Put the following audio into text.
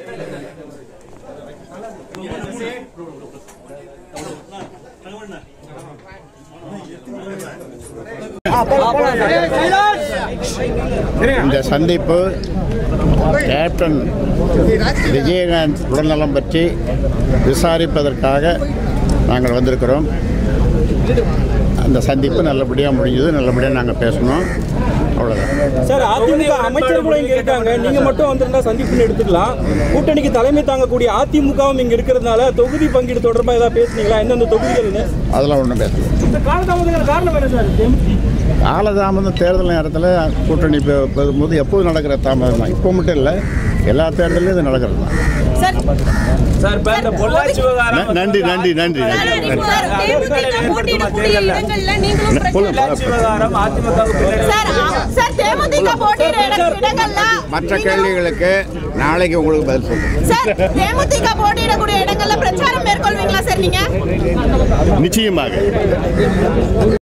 இந்த சந்திப்பு கேப்டன் விஜயகாந்த் உடல்நலம் பற்றி விசாரிப்பதற்காக நாங்கள் வந்திருக்கிறோம் அந்த சந்திப்பு நல்லபடியாக முடிஞ்சது நல்லபடியாக நாங்கள் பேசணும் அவ்வளோதான் சார் அதிமுக அமைச்சர் கூட இங்க இருக்காங்க நீங்க மட்டும் வந்திருந்தா சந்திப்புன்னு எடுத்துக்கலாம் கூட்டணிக்கு தலைமை தாங்கக்கூடிய அதிமுகவும் இங்க இருக்கிறதுனால தொகுதி பங்கீடு தொடர்பா ஏதாவது பேசுனீங்களா எந்தெந்த தொகுதிகள்னு அதெல்லாம் ஒன்றும் பேசல இந்த காலதாமதங்கள் காரணம் என்ன சார் காலதாமதம் தேர்தல் நேரத்தில் கூட்டணி பெ- பெறும்போது எப்போதும் நடக்கிற தாமதம் தான் இப்போ மட்டும் இல்லை எல்லா தேர்தலையும் இது நடக்கிறது தான் சார் சார் இப்ப இந்த பொள்ளாச்சி விவகாரம் ந- நன்றி நன்றி நன்றி நன்றி நன்றி சார், தேமுதிக போட்டியிடக்கூடிய இடங்கள்ல நீங்களும் பிரச்சனை- சொல்லுங்க விவகாரம் அதிமுகவுக்கு சார், ஆ- சார், தேமுதிக போட்டியிட இட- இடங்கள்ல மற்ற நீங்களும் கேள்விகளுக்கு நாளைக்கு உங்களுக்கு பதில் சொல்லுங்கள் சார் தேமுதிக போட்டியிடக்கூடிய இடங்கள்ல பிரச்சாரம் மேற்கொள்வீங்களா சார் நீங்க நிச்சயமாக